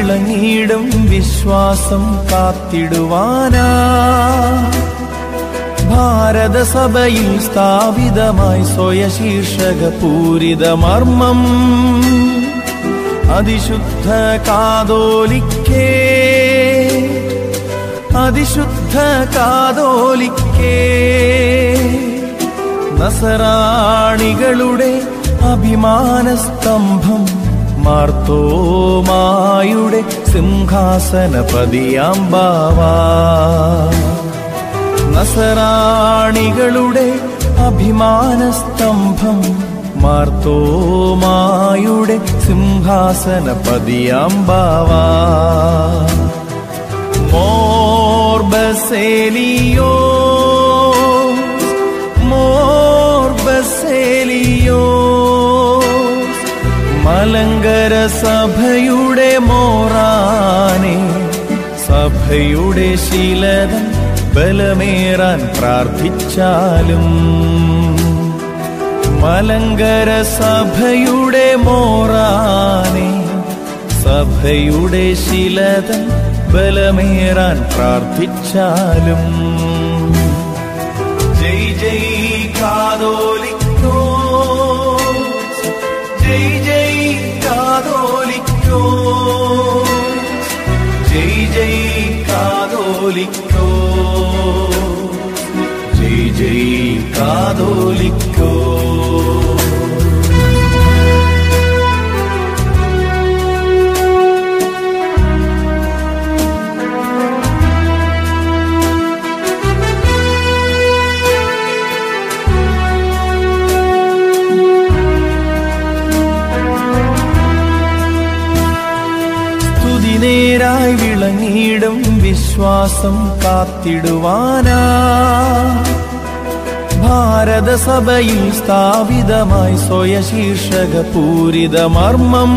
വിളങ്ങിയിടും വിശ്വാസം കാത്തിടുവാനാ ഭാരതസഭയിൽ സ്ഥാപിതമായി സ്വയശീർഷക പൂരിത മർമ്മം അതിശുദ്ധ കാതോലിക്കേ അതിശുദ്ധ കാതോലിക്കേ നസറാണികളുടെ അഭിമാനസ്തംഭം മാർത്തോമായുടെ സിംഹാസനപതിയാമ്പാവാ നസറാണികളുടെ അഭിമാനസ്തംഭം മാർത്തോമായുടെ സിംഹാസനപതിയാമ്പാവാ മോർബസേലിയോ മോർബസേലിയോ മലങ്കര സഭയുടെ മോറാനെ സഭയുടെ ശീലതൻ ബലമേറാൻ പ്രാർത്ഥിച്ചാലും മലങ്കര സഭയുടെ മോറാനെ സഭയുടെ ശിലതൻ ബലമേറാൻ പ്രാർത്ഥിച്ചാലും ജയ് ജയ് കാതോലിക്കോ ജയ് ജയ് കാതോലിക്കോ ജയ് ജയ് കാതോലിക്കോ ജയ് ജയ് കാതോലിക്കോ സ്തുതി നേരായി വിളങ്ങിയിടും വിശ്വാസം കാത്തിടുവാനാ ഭാരതസഭയിൽ സ്ഥാപിതമായി സ്വയശീർഷക പൂരിത മർമ്മം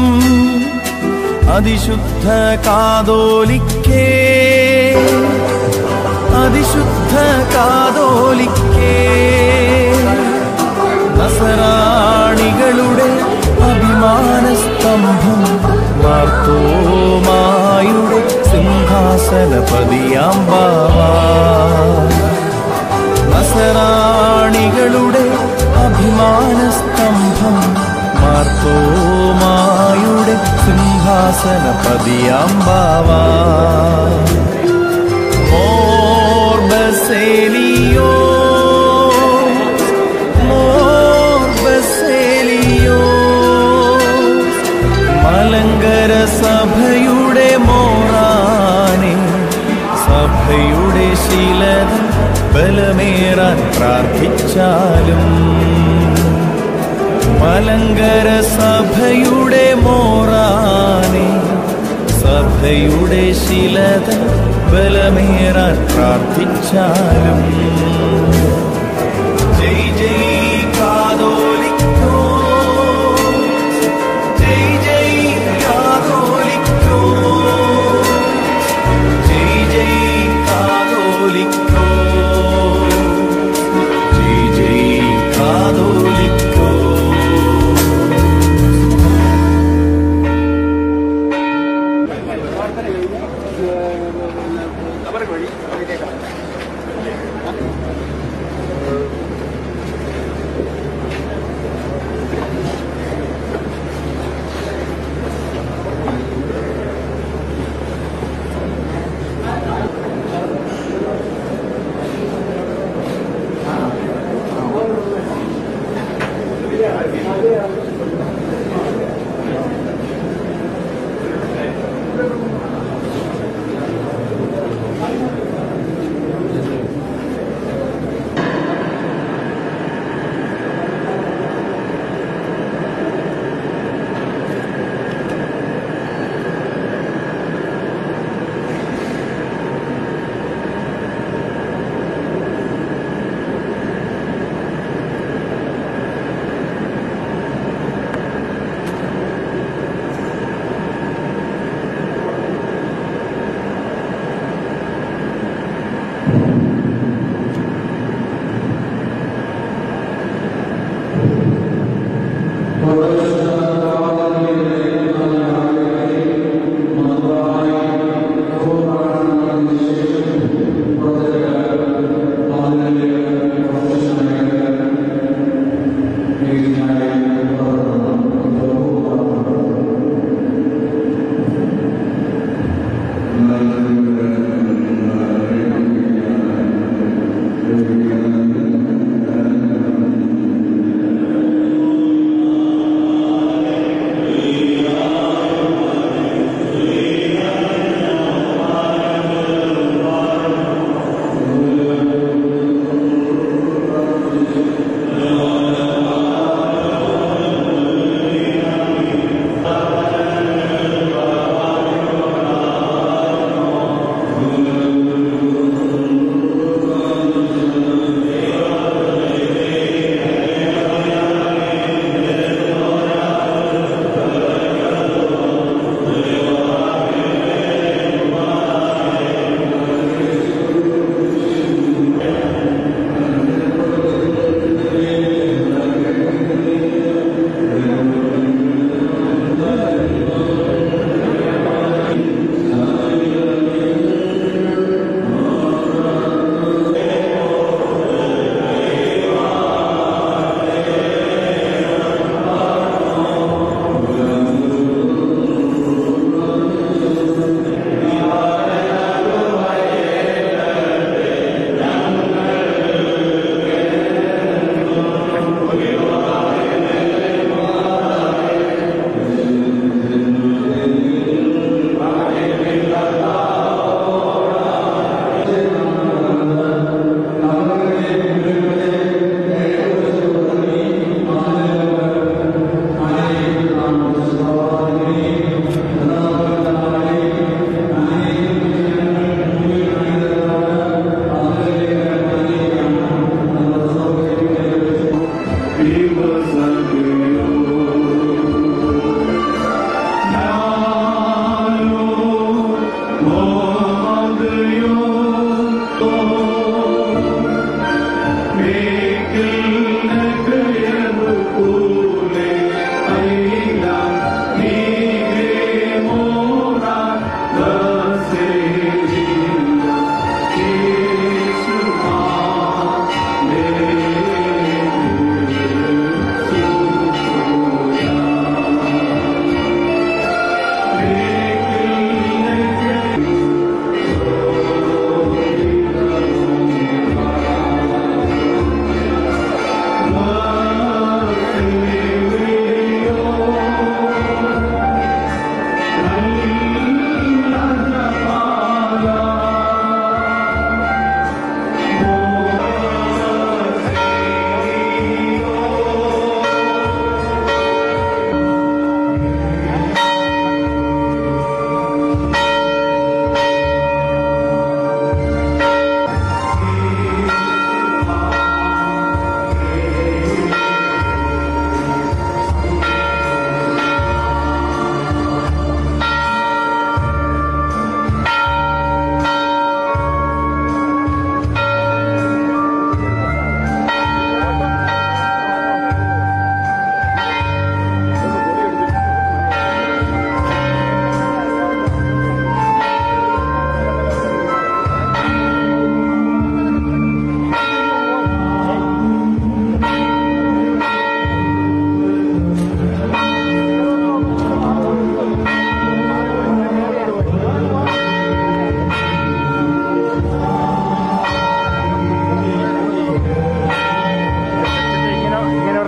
അതിശുദ്ധ കാതോലിക്കേ അതിശുദ്ധ കാതോലിക്കേ നസറാണികളുടെ അഭിമാനസ്തംഭം മാർത്തോമായുടെ സിംഹാസനപതിയാമ്പാവാ നസറാണികളുടെ അഭിമാനസ്തംഭം മാർത്തോമായുടെ സിംഹാസനപതിയാമ്പാവാ മോർബസേലിയോ മോർബസേലിയോ മലങ്കര സഭയുടെ മോറാനെ സഭയുടെ ശീലത ബലമേറാൻ പ്രാർത്ഥിച്ചാലും മലങ്കര സഭയുടെ മോറാനെ സഭയുടെ ശിലത ബലമേറാൻ പ്രാർത്ഥിച്ചാലും ജയ് ജയ് കാതോലിക്കോ ജയ് ജയ് കാതോലിക്കോ ജയ് ജയ് കാതോലിക്കോ ജയ് ജയ് കാതോലിക്കോ ും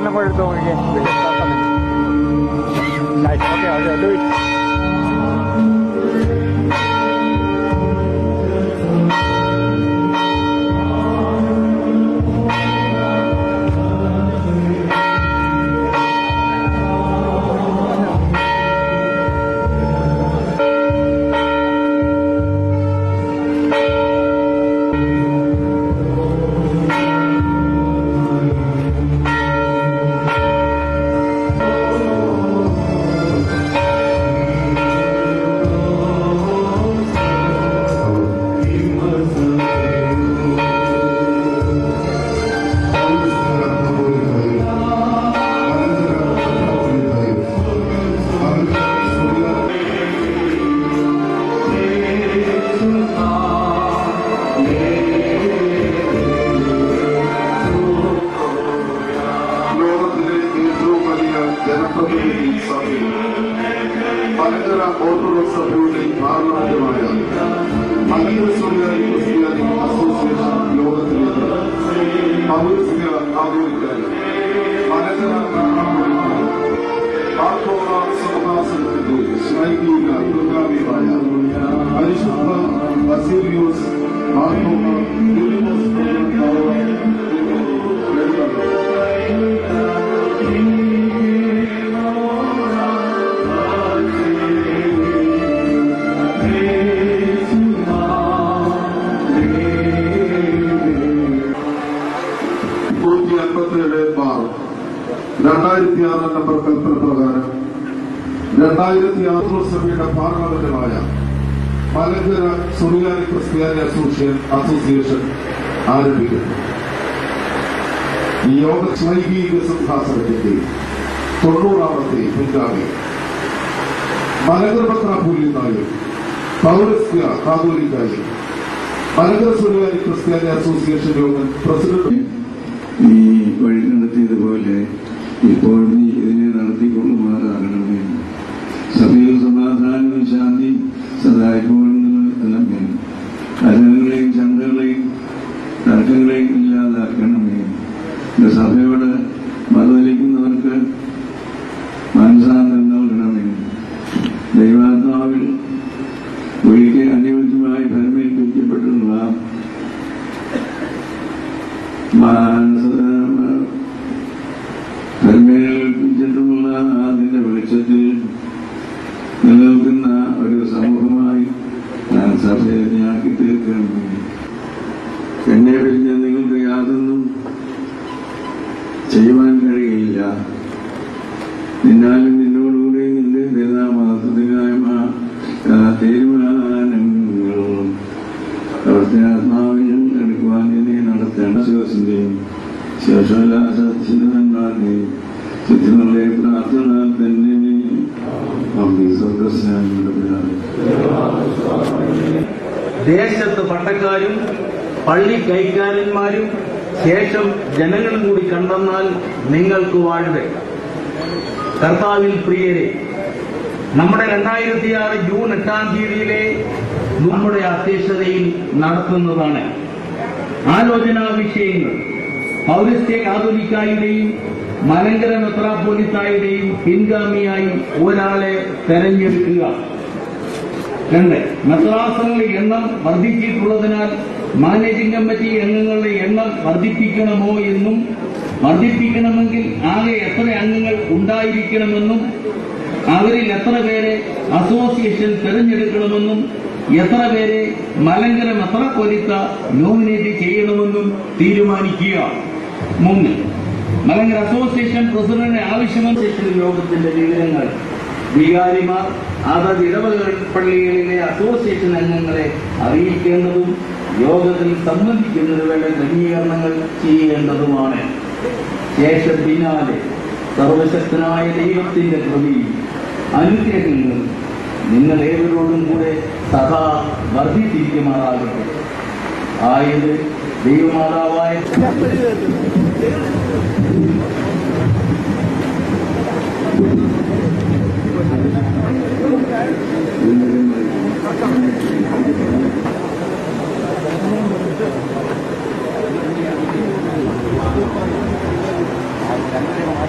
Final word go again. We can start coming. Nice. Okay, I'll do it. ലോകത്തിലെ ഏറ്റവും വലിയ ജനപ്രതിനിധി സഭയും മലങ്കര ഓർത്തഡോക്സ് സഭയുടെ പാർലമെന്റുമായ മലങ്കര സുറിയാനി ക്രിസ്ത്യാനി അസോസിയേഷൻ ലോകത്തിലേക്ക് പൗരസ്ത്യ കാതോലിക്കായി മലങ്കര പാർത്തോള സിംഹാസനത്തിന്റെ ശ്ലൈകീക ദുർഗാവിമായ പരിശുദ്ധ ബസീലിയോസ് പാർത്തോള ഫിലിപ്പോസ് പ്രഭു എഴുതാറുണ്ട് നൂറ്റി അൻപത്തിയേഴ് ബാർ രണ്ടായിരത്തി ആറ് നമ്പർ കൽപ്പന പ്രകാരം രണ്ടായിരത്തി ആറ് സഭയുടെ പാർലമെന്റുമായ മലങ്കര സുറിയാനി ക്രിസ്ത്യാനി അസോസിയേഷൻ അസോസിയേഷൻ ആരംഭിക്കുന്നു ഈ യോഗ സ്വൈകീക സിംഹാസനത്തിന്റെ തൊണ്ണൂറാമത്തെ പിൻഗാമി മലങ്കര പത്രാപൂല്യനായും പൗരസ്ത്യ കാതോലിക്കായും മലങ്കര സുറിയാനി ക്രിസ്ത്യാനി അസോസിയേഷൻ യോഗം പ്രസിഡന്റ് നീ വഴി നടത്തിയതുപോലെ ഇപ്പോൾ നീ ഇതിനെ നടത്തിക്കൊള്ളുമാറാകണമേ സഭയിൽ സമാധാനവും ശാന്തി സദാ എപ്പോഴും നിലനിൽക്കണമേ കലഹങ്ങളെയും ചണ്ടകളെയും തർക്കങ്ങളെയും ഇല്ലാതാക്കണമേ നിന്റെ സഭയോട് മതലിക്കുന്നവർക്ക് മാനസാന്തരം നൽകണമേ ദൈവാത്മാവിൽ ഒരിക്കൽ അനുയോജ്യമായി ഫലമേൽപ്പിക്കപ്പെട്ടുള്ള കൽമേൽപ്പിച്ചിട്ടുള്ള അതിന്റെ വെളിച്ചത്തിൽ നിലനിൽക്കുന്ന ഒരു സമൂഹമായി ഞാൻ സഭയെ ഞാക്കി തീർക്കണം എന്നെ പിരിഞ്ഞ് നിങ്ങൾക്ക് യാതൊന്നും ചെയ്യുവാൻ കഴിയില്ല നിന്നാലും നിന്നോടുകൂടി നിന്റെ വേദാമാസത്തിനായ തീരുമാനങ്ങളും പ്രവർത്തനാത്മാവിനും എടുക്കുവാൻ എന്നെ നടത്തേണ്ട ശിവസിന്റെയും ശേഷമല്ല സത്യനന്മാരുടെയും ചുറ്റിനുള്ള പ്രാർത്ഥന തന്നെ സ്വർഗസ്നാങ്ങളുടെ പിതാവേ ദേശത്ത് പട്ടക്കാരും പള്ളി കൈക്കാരന്മാരും ശേഷം ജനങ്ങളും കൂടി കണ്ടെന്നാൽ നിങ്ങൾക്ക് വാഴ്വേ കർത്താവിൽ പ്രിയരെ നമ്മുടെ രണ്ടായിരത്തി ആറ് ജൂൺ എട്ടാം തീയതിയിലെ നമ്മുടെ അധ്യക്ഷതയിൽ നടത്തുന്നതാണ് ആലോചനാ വിഷയങ്ങൾ പൗരസ്ത്യ കാതോലിക്കായുടെയും മലങ്കര മെത്രാപ്പോലിത്തായുടെയും പിൻഗാമിയായി ഒരാളെ തെരഞ്ഞെടുക്കുക രണ്ട് മെത്രാസങ്ങളുടെ എണ്ണം വർദ്ധിച്ചിട്ടുള്ളതിനാൽ മാനേജിംഗ് കമ്മിറ്റി അംഗങ്ങളുടെ എണ്ണം വർദ്ധിപ്പിക്കണമോ എന്നും വർദ്ധിപ്പിക്കണമെങ്കിൽ ആകെ എത്ര അംഗങ്ങൾ ഉണ്ടായിരിക്കണമെന്നും അവരിൽ എത്ര പേരെ അസോസിയേഷൻ തിരഞ്ഞെടുക്കണമെന്നും എത്ര പേരെ മലങ്കര മെത്രാപ്പൊലിത്ത നോമിനേറ്റ് ചെയ്യണമെന്നും തീരുമാനിക്കുക മൂന്ന് മലങ്കര അസോസിയേഷൻ പ്രസിഡന്റ് ആവശ്യമനുസരിച്ച് യോഗത്തിന്റെ വിവരങ്ങൾ വികാരിമാർ അതത് ഇടവക പള്ളികളിലെ അസോസിയേഷൻ അംഗങ്ങളെ അറിയിക്കേണ്ടതും യോഗത്തിൽ സംബന്ധിക്കുന്നതിന് വേണ്ട ക്രമീകരണങ്ങൾ ചെയ്യേണ്ടതുമാണ് ശേഷം പിന്നാലെ സർവശക്തനായ ദൈവത്തിന്റെ കൃപയും അനുഗ്രഹങ്ങളും നിങ്ങൾ ഏവരോടും കൂടെ സദാ വർദ്ധിച്ചിരിക്കുമാറാകട്ടെ ആയത് ദൈവമാതാവായ ും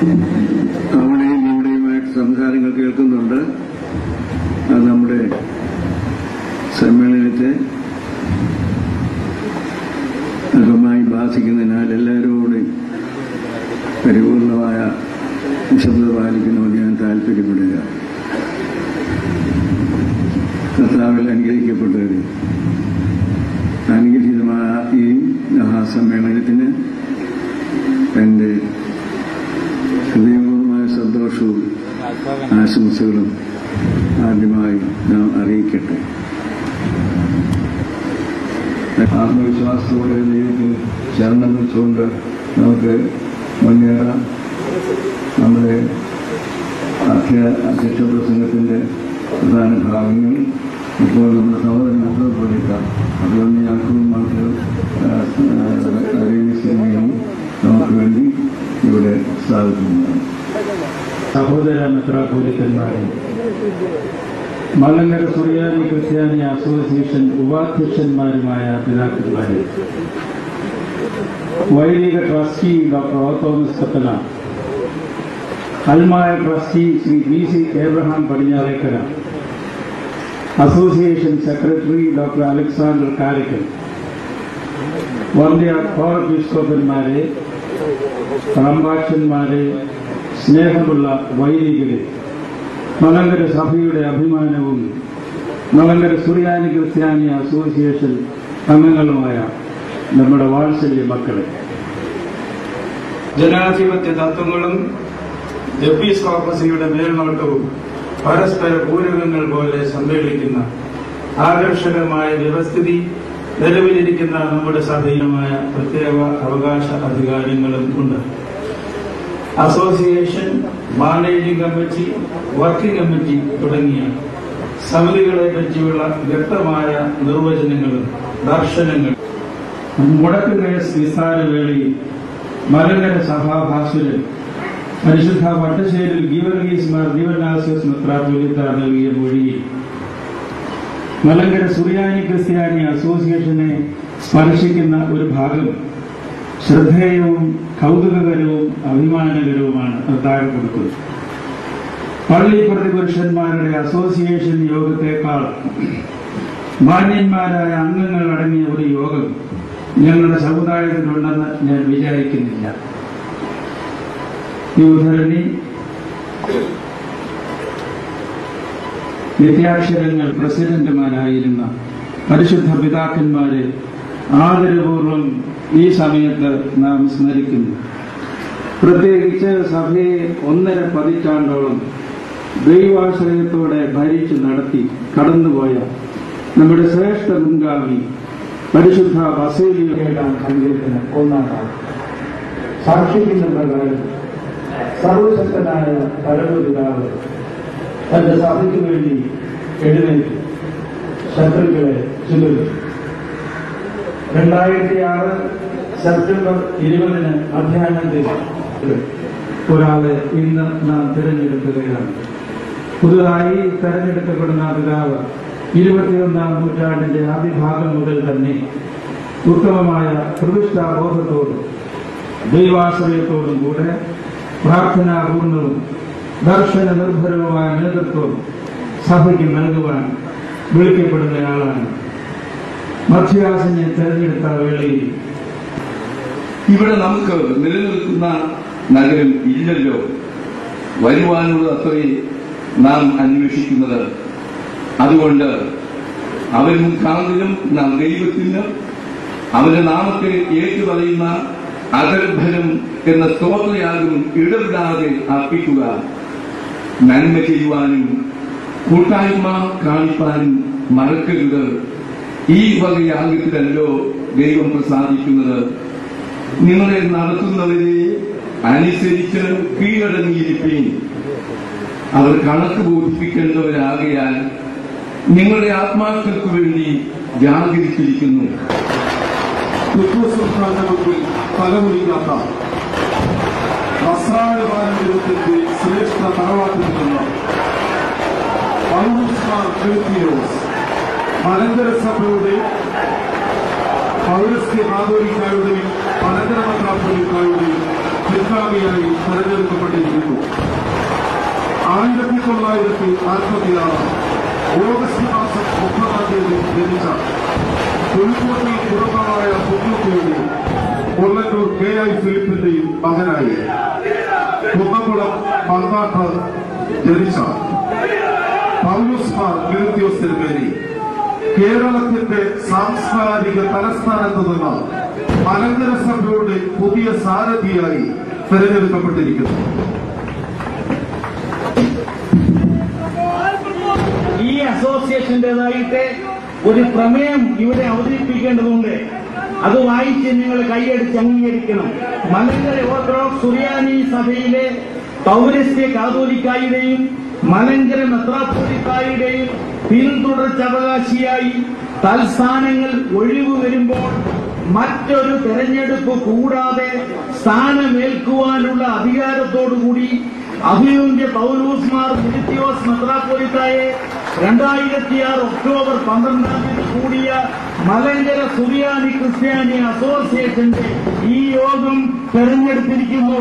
അവിടെയും ഇവിടെയുമായിട്ട് സംസാരങ്ങൾ കേൾക്കുന്നുണ്ട് അത് നമ്മുടെ സമ്മേളനത്തെ അകമായി ബാധിക്കുന്നതിനാൽ എല്ലാവരോടും പരിപൂർണമായ നിശബ്ദത പാലിക്കണമെന്ന് ഞാൻ താല്പര്യപ്പെടുക കർത്താവിൽ അനുഗ്രഹിക്കപ്പെട്ടവര് അനുഗ്രഹീതമായ ഈ മഹാസമ്മേളനത്തിന് എൻ്റെ ഹൃദയപൂർവമായ സന്തോഷവും ആശംസകളും ആദ്യമായി നാം അറിയിക്കട്ടെ ആത്മവിശ്വാസത്തോടെ ദൈവത്തിൽ ശരണം വെച്ചുകൊണ്ട് നമുക്ക് മുന്നേറാം നമ്മുടെ അധ്യ അധ്യക്ഷ പ്രസംഗത്തിന്റെ പ്രധാന ഭാഗങ്ങൾ ഇപ്പോൾ നമ്മുടെ സഹോദരൻ അനുഭവപ്പെടിക്കാം അതുകൊണ്ട് ഞങ്ങൾക്കും നമുക്ക് സിനിമയും നമുക്ക് വേണ്ടി ഇവിടെ സ്ഥാപിക്കുന്നതാണ് സഹോദര മെത്രാപോലിത്തന്മാരെ മലങ്കര സുറിയാനി ക്രിസ്ത്യാനി അസോസിയേഷൻ ഉപാധ്യക്ഷന്മാരുമായ പിതാക്കന്മാരെ വൈദിക trustee doctor O Thomas Kathala അൽമായ trustee Shri V C Abraham Padinjarekkara association secretary doctor Alexander Karakkal വന്ധ്യ കോർ ബിസ്കോപ്പന്മാരെ സാമ്പാക്ഷന്മാരെ സ്നേഹമുള്ള വൈദികരെ മലങ്കര സഭയുടെ അഭിമാനവും മലങ്കര സുറിയാനി ക്രിസ്ത്യാനി അസോസിയേഷൻ അംഗങ്ങളുമായ നമ്മുടെ വാത്സല്യ മക്കളെ ജനാധിപത്യ തത്വങ്ങളും എപ്പിസ്കോപ്പസിയുടെ മേൽനോട്ടവും പരസ്പര പൂരകങ്ങൾ പോലെ സമ്മേളിക്കുന്ന ആകർഷകമായ വ്യവസ്ഥിതി നിലവിലിരിക്കുന്ന നമ്മുടെ സഭയുമായ പ്രത്യേക അവകാശ അധികാരങ്ങളും ഉണ്ട് association managing committee working committee തുടങ്ങിയ സമിതികളെ പറ്റിയുള്ള വ്യക്തമായ നിർവചനങ്ങളും ദർശനങ്ങളും മുടക്ക് കേസ് വിസ്താരവേളയിൽ മലങ്കര സഭാഭാസുരൻ പരിശുദ്ധ വട്ടശ്ശേരിൽ ഗീവർഗീസ് മാർ ദീവനാസിയസ് മെത്രാപൊലിത്ത നൽകിയ മൊഴിയിൽ മലങ്കര സുറിയാനി ക്രിസ്ത്യാനി അസോസിയേഷനെ സ്പർശിക്കുന്ന ഒരു ഭാഗം ശ്രദ്ധേയവും കൗതുകകരവും അഭിമാനകരവുമാണ് അത് താഴെ കൊടുത്തത് പള്ളി പ്രതിപുരുഷന്മാരുടെ അസോസിയേഷൻ യോഗത്തെക്കാൾ മാന്യന്മാരായ അംഗങ്ങൾ അടങ്ങിയ ഒരു യോഗം ഞങ്ങളുടെ സമുദായത്തിലുണ്ടെന്ന് ഞാൻ വിചാരിക്കുന്നില്ല ഈ ഉദ്ധരണി നിത്യാക്ഷരങ്ങൾ പ്രസിഡന്റുമാരായിരുന്ന പരിശുദ്ധ പിതാക്കന്മാരെ ആദരപൂർവം ഈ സമയത്ത് നാം സ്മരിക്കുന്നു പ്രത്യേകിച്ച് സഭയെ ഒന്നര പതിറ്റാണ്ടോളം ദൈവാശ്രയത്തോടെ ഭരിച്ചു നടത്തി കടന്നുപോയ നമ്മുടെ ശ്രേഷ്ഠ മുൻഗാമി പരിശുദ്ധ ബസേലിയുടെ സങ്കീർത്തനം ഒന്നാം സാക്ഷിക്കുന്ന പ്രകാരം സർവശക്തനായ പരമപിതാവ് തന്റെ സഭയ്ക്ക് വേണ്ടി എഴുന്നേറ്റ് ശത്രുക്കളെ ചുരുങ്ങി രണ്ടായിരത്തി ആറ് സെപ്റ്റംബർ ഇരുപതിന് അധ്യയനത്തിൽ ഒരാളെ ഇന്ന് നാം തിരഞ്ഞെടുക്കുകയാണ് പുതുതായി തെരഞ്ഞെടുക്കപ്പെടുന്ന പിതാവ് ഇരുപത്തിയൊന്നാം നൂറ്റാണ്ടിന്റെ ആദ്യഭാഗം മുതൽ തന്നെ ഉത്തമമായ പ്രതിഷ്ഠാബോധത്തോടും ദൈവാശ്രയത്തോടും കൂടെ പ്രാർത്ഥനാപൂർണവും ദർശന നിർഭരവുമായ നേതൃത്വം സഭയ്ക്ക് നൽകുവാൻ വിളിക്കപ്പെടുന്നയാളാണ് മധ്യാസനെ തെരഞ്ഞെടുത്ത വേളയിൽ ഇവിടെ നമുക്ക് നിലനിൽക്കുന്ന നഗരം ഇല്ലല്ലോ വരുവാനുള്ള അത്രേ നാം അന്വേഷിക്കുന്നത് അതുകൊണ്ട് അവൻ മുഖാന്തരം നാം ദൈവത്തിന് അവന്റെ നാമത്തെ ഏറ്റുപറയുന്ന അകൽഫലം എന്ന സ്തോത്രയാകും ഇടവിടാതെ അർപ്പിക്കുക നന്മ ചെയ്യുവാനും കൂട്ടായ്മ കാണിപ്പാനും മറക്കരുത് ഈ വകയാഗത്തിലല്ലോ ദൈവം പ്രസാദിക്കുന്നത് നിങ്ങളെ നടത്തുന്നവരെ അനുസരിച്ച് കീഴടങ്ങിയിരിപ്പീൻ അവർ കണക്ക് ബോധിപ്പിക്കേണ്ടവരാകയാൽ നിങ്ങളുടെ ആത്മാക്കൾക്ക് വേണ്ടി ജാഗരിച്ചിരിക്കുന്നു ടിപ്പുസുൽത്താന്റെ മുമ്പിൽ തലമുടിക്കാത്ത നസ്രായ പാരമ്പര്യത്തിന്റെ ശ്രേഷ്ഠ തറവാട്ടിൽ നിന്ന് പൗരസ്മാർ ഫിലിപ്പിയോസ് മലങ്കര സഭയുടെ പൗരസ്ത്യ കാതോലിക്കാരുടെയും മലങ്കര മത്രാപ്പൊലിക്കാരുടെയും പിൻഗാമിയായി തെരഞ്ഞെടുക്കപ്പെട്ടിരിക്കുന്നു ആയിരത്തി തൊള്ളായിരത്തി നാൽപ്പത്തിയാറ് ഓഗസ്റ്റ് മാസം മുപ്പതാം തീയതി ജനിച്ച പുൽക്കോട്ടി കുടുംബമായ പുതുക്കുട്ടിയുടെ കൊല്ലന്നൂർ കെ ഐ ഫിലിപ്പിന്റെയും മകനായി കുന്നംകുളം മങ്ങാട്ട് ജനിച്ച പൗലോസ് മാർ മിരുത്യോസ് തിരുമേനി കേരളത്തിന്റെ സാംസ്കാരിക തലസ്ഥാനത്ത് നിന്ന് മലങ്കര സഭയുടെ പുതിയ സാരഥിയായി തെരഞ്ഞെടുക്കപ്പെട്ടിരിക്കുന്നു ഈ അസോസിയേഷന്റേതായിട്ട് ഒരു പ്രമേയം ഇവിടെ അവതരിപ്പിക്കേണ്ടതുണ്ട് അത് വായിച്ച് നിങ്ങൾ കൈയടിച്ച് അംഗീകരിക്കണം മലങ്കര ഓർത്തഡോക്സ് സുറിയാനി സഭയിലെ പൗരസ്ത്യ കാതോലിക്കായുടെയും മലങ്കര മെത്രാപ്പോലിക്കായുടെയും പിന്തുടർച്ചവകാശിയായി തൽസ്ഥാനങ്ങൾ ഒഴിവ് വരുമ്പോൾ മറ്റൊരു തെരഞ്ഞെടുപ്പ് കൂടാതെ സ്ഥാനമേൽക്കുവാനുള്ള അധികാരത്തോടുകൂടി അഭിയോഗ്യ പൗലൂസ്മാർ മിരിത്തിയോസ് മെത്രാപ്പൊലിത്തായെ രണ്ടായിരത്തി ആറ് ഒക്ടോബർ പന്ത്രണ്ടാം തീയതി കൂടിയ മലങ്കര സുറിയാനി ക്രിസ്ത്യാനി അസോസിയേഷന്റെ ഈ യോഗം തെരഞ്ഞെടുത്തിരിക്കുന്നു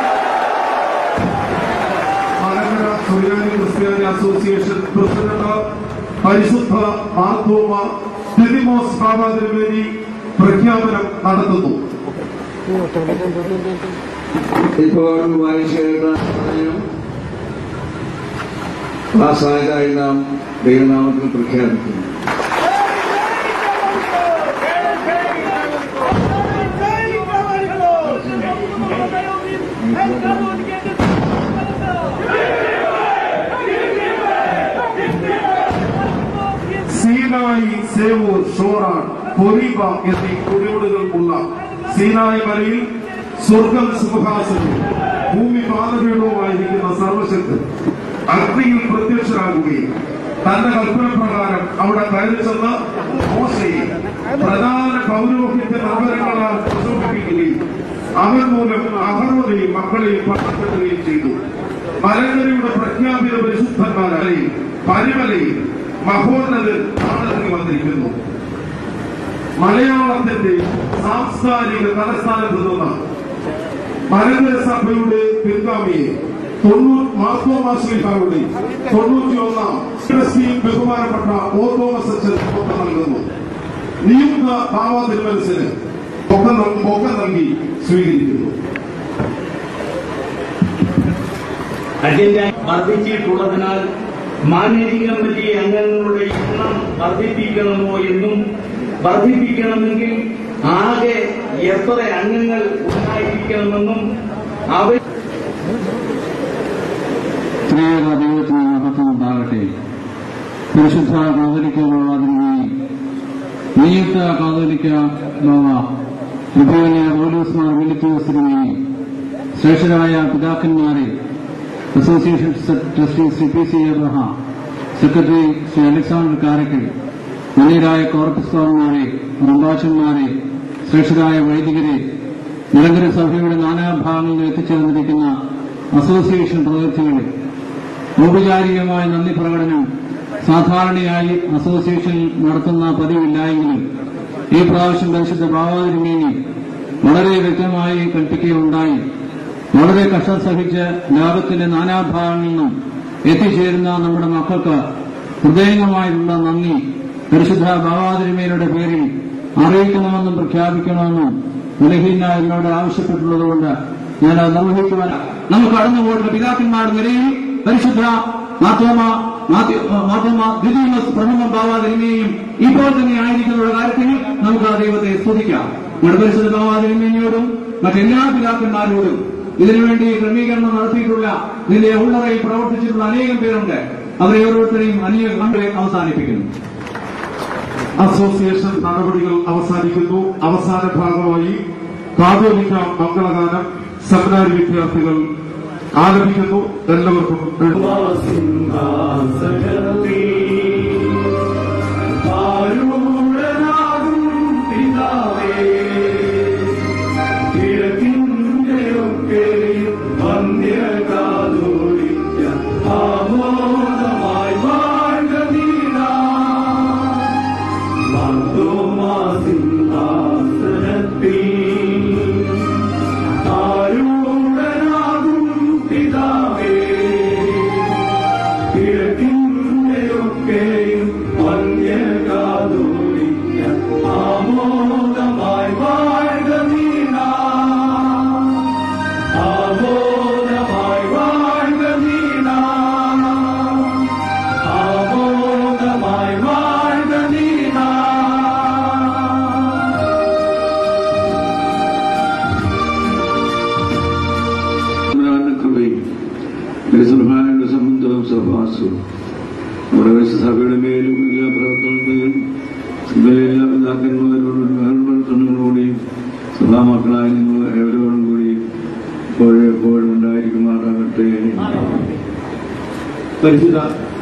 മലങ്കര സുറിയാനി ക്രിസ്ത്യാനി അസോസിയേഷൻ പ്രസിഡന്റ് പരിശുദ്ധ മാർത്തോമ തിരിമോസ് ബാബാതിരുവേദി പ്രഖ്യാപനം നടത്തുന്നു ഇപ്പോൾ വായിച്ചു കേട്ട സമയം പാസ്സായതായി നാം ദൈവനാമത്തിൽ പ്രഖ്യാപിക്കുന്നു സീനായി സേവൂർ ഷോറാൻ പൊരീബ എന്നീ കുടിയോടുകൾ ഉള്ള സീനായി മലയിൽ സ്വർഗം സുഖാസനവും ഭൂമി പാതപീഠവുമായിരിക്കുന്ന സർവശക്തൻ അഗ്നിയിൽ പ്രത്യക്ഷരാകുകയും തന്റെ കൽപ്പന പ്രകാരം അവിടെ കയറി ചെന്ന് മോശയെ പ്രധാന പൗരോഹിത്യ നഗരങ്ങളാൽ പ്രചോദിപ്പിക്കുകയും അവൻ മൂലം അഹറോനെയും മക്കളെയും പട്ടപ്പെടുകയും ചെയ്തു മലങ്കരയുടെ പ്രഖ്യാപിത പരിശുദ്ധന്മാരെയും പരിമലയും മഹോന്നതൻ ആണെന്ന് വന്നിരിക്കുന്നു മലയാളത്തിന്റെ സാംസ്കാരിക തലസ്ഥാനത്ത് നിന്ന് മലങ്കര സഭയുടെ പിൻഗാമിയെ തൊണ്ണൂറ് മാർത്തോമാശ്രീഹാരുടെ തൊണ്ണൂറ്റിയൊന്നാം ക്രിസ്ത്യൻ ബഹുമാനപ്പെട്ട ഓ തോമസ് അച്ഛൻ ഒക്ക നൽകുന്നു നിയുക്ത ഭാവ തിരുമനസിന് ഒക്ക നൽ- ഒക്ക നൽകി സ്വീകരിക്കുന്നു അജണ്ട വർദ്ധിച്ചിട്ടുള്ളതിനാൽ മാനേജിംഗ് കമ്മിറ്റി അംഗങ്ങളുടെ എണ്ണം വർദ്ധിപ്പിക്കണമോ എന്നും വർദ്ധിപ്പിക്കണമെങ്കിൽ ആകെ എത്ര അംഗങ്ങൾ ഉണ്ടായിരിക്കണമെന്നും അവർ ത്രിയേക ദൈവത്തിന് മഹത്വമുണ്ടാകട്ടെ പരിശുദ്ധ കാതലിക്ക ബാബാതിരുമായി നിയുക്ത കാതലിക്ക ബാബ വിഭവന പൗലോസ്മാർ വിളിത്തോസിനുമായി ശ്രേഷ്ഠരായ പിതാക്കന്മാരെ association trustee Shri P C Abraham secretary Shri Alexander Karakkal മനിയരായ കോർപ്പസ്വാമിമാരെ റംബാച്ചന്മാരെ ശ്രേഷ്ഠരായ വൈദികരെ നിരന്തര സഭയുടെ നാനാഭാഗങ്ങളിൽ എത്തിച്ചേർന്നിരിക്കുന്ന അസോസിയേഷൻ പ്രതിനിധികളെ ഔപചാരികമായ നന്ദി പ്രകടനം സാധാരണയായി അസോസിയേഷൻ നടത്തുന്ന പതിവില്ലായെങ്കിലും ഈ പ്രാവശ്യം പരിശുദ്ധ ഭാവാതിരുമേനി വളരെ വ്യക്തമായി കൽപ്പിക്കുകയുണ്ടായി വളരെ കഷ്ടം സഹിച്ച് ലോകത്തിന്റെ നാനാഭാഗങ്ങളിൽ നിന്നും എത്തിച്ചേരുന്ന നമ്മുടെ മക്കൾക്ക് ഹൃദയംഗമായിട്ടുള്ള നന്ദി പരിശുദ്ധ ഭാവാതിരുമേനയുടെ പേരിൽ അറിയിക്കണമെന്നും പ്രഖ്യാപിക്കണമെന്നും ബലഹീന എന്നോട് ആവശ്യപ്പെട്ടുള്ളതുകൊണ്ട് ഞാൻ അത് നിർവഹിക്കുവാൻ നമുക്ക് കടന്നുപോയിട്ടുള്ള പിതാക്കന്മാരുടെ നിലയിൽ പരിശുദ്ധ മാത്തോമ മാത്യു- മാത്തോമ ദ്വിതീയമസ് പ്രഥമ ഭാവാതിരുമേയും ഇപ്പോൾ തന്നെ ആയിരിക്കുന്ന കാര്യത്തിൽ നമുക്ക് ആ ദൈവത്തെ സ്തുതിക്കാം നമ്മുടെ പരിശുദ്ധ ഭാവാതിരുമേനിയോടും മറ്റെല്ലാ പിതാക്കന്മാരോടും ഇതിനുവേണ്ടി ക്രമീകരണം നടത്തിയിട്ടുള്ള ഇതിന്റെ ഉള്ളറയിൽ പ്രവർത്തിച്ചിട്ടുള്ള അനേകം പേരുണ്ട് അവരെ ഓരോരുത്തരെയും അനേകം കണ്ടു അവസാനിപ്പിക്കുന്നു അസോസിയേഷൻ നടപടികൾ അവസാനിക്കുന്നു അവസാന ഭാഗമായി കാതോലിക്ക മംഗളഗാനം സെമിനാരി വിദ്യാർത്ഥികൾ ആലപിക്കുന്നു എല്ലാവർക്കും ആരുടെ ഇവരെല്ലാം പിതാക്കന്മാരോടും കണ്ണുകളോടെയും സഭാമക്കളായ നിങ്ങൾ ഏവരോടും കൂടി ഇപ്പോഴും എപ്പോഴും ഉണ്ടായിരിക്കുമാറാകട്ടെ പരിശുദ്ധ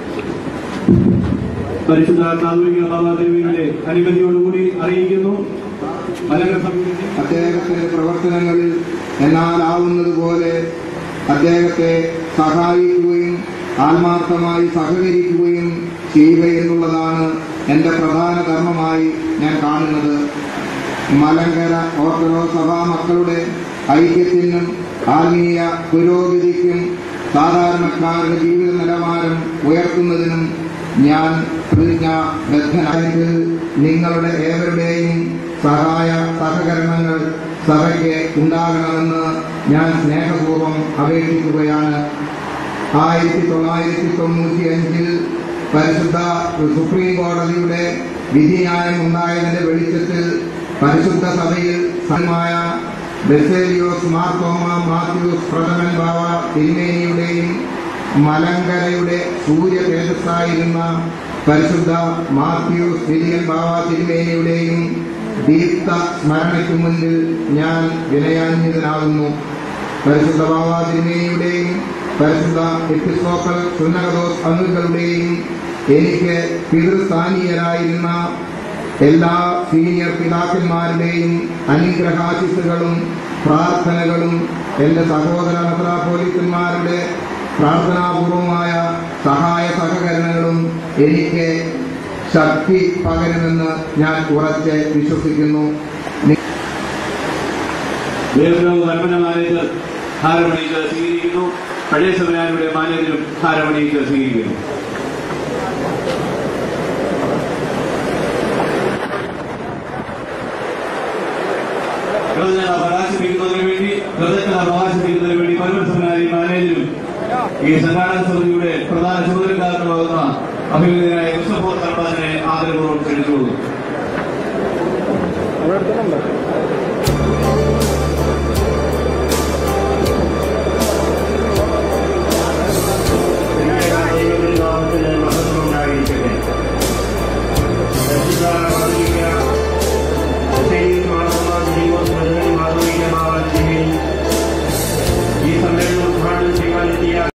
പരിശുദ്ധ കാതോലിക ബാബാദേവിയുടെ അനുമതിയോടുകൂടി അറിയിക്കുന്നു മലങ്കര സമിതി അദ്ദേഹത്തിന്റെ പ്രവർത്തനങ്ങളിൽ എന്നാലാവുന്നതുപോലെ അദ്ദേഹത്തെ സഹായിക്കുകയും ആത്മാർത്ഥമായി സഹകരിക്കുകയും ചെയ്യുക എന്നുള്ളതാണ് എന്റെ പ്രധാന ധർമ്മമായി ഞാൻ കാണുന്നത് മലങ്കര ഓർത്തഡോക്സ് സഭാ മക്കളുടെ ഐക്യത്തിനും ആത്മീയ പുരോഗതിക്കും സാധാരണക്കാരുടെ ജീവിത നിലവാരം ഉയർത്തുന്നതിനും ഞാൻ പ്രതിജ്ഞാബദ്ധനായത് നിങ്ങളുടെ ഏവരുടെയും സഹായ സഹകരണങ്ങൾ സഭയ്ക്ക് ഉണ്ടാകണമെന്ന് ഞാൻ സ്നേഹപൂർവ്വം അപേക്ഷിക്കുകയാണ് ആയിരത്തി തൊള്ളായിരത്തി തൊണ്ണൂറ്റി അഞ്ചിൽ പരിശുദ്ധ സുപ്രീം കോടതിയുടെ വിധിന്യായം ഉണ്ടായതിന്റെ വെളിച്ചത്തിൽ പരിശുദ്ധ സഭയിൽ സമായ ബെസേലിയോസ് മാർത്തോമ മാത്യൂസ് പ്രഥമൻ ബാവ തിരുമേനിയുടെയും മലങ്കരയുടെ സൂര്യ തേജസ്സായിരുന്ന പരിശുദ്ധ മാത്യൂസ് വിലിയൻ ബാവ തിരുമേനിയുടെയും ദീപ്ത സ്മരണയ്ക്ക് മുന്നിൽ ഞാൻ വിനയാന്വിതനാകുന്നു പരിശുദ്ധ ബാബ തിരുമേനിയുടെയും പരിശുദ്ധ എപ്പിസ്കോപ്പൽ സുന്നകദോസ് അംഗങ്ങളുടെയും എനിക്ക് പിതൃസ്ഥാനീയരായിരുന്ന എല്ലാ സീനിയർ പിതാക്കന്മാരുടെയും അനുഗ്രഹാശിസുകളും പ്രാർത്ഥനകളും എന്റെ സഹോദര മെത്രാപോലിത്തന്മാരുടെ പ്രാർത്ഥനാപൂർവമായ സഹായ സഹകരണങ്ങളും എനിക്ക് ശക്തി പകരുമെന്ന് ഞാൻ ഉറച്ച് വിശ്വസിക്കുന്നു ദേവലോക കൽപ്പന മാനേജർ ഹാരമണിക്ക് സ്വീകരിക്കുന്നു പഴയ സെമിനാരിയുടെ മാനേജരും ഹാരമണിക്ക് സ്വീകരിക്കുന്നു കൃതജ്ഞത പ്രകാശിപ്പിക്കുന്നതിന് വേണ്ടി കൃതജ്ഞത പ്രകാശിപ്പിക്കുന്നതിന് വേണ്ടി പരമ സെമിനാരി മാനേജരും ഈ സംഘാടക സമിതിയുടെ പ്രധാന ചുമതലക്കാരനുമാകുന്ന അഭിനന്ദനായ ക്രിസ്തഫോർ സർപ്പാസിനെ ആദരപൂർവ്വം ക്ഷണിച്ചു അവിടെ എടുത്തിട്ടുണ്ടോ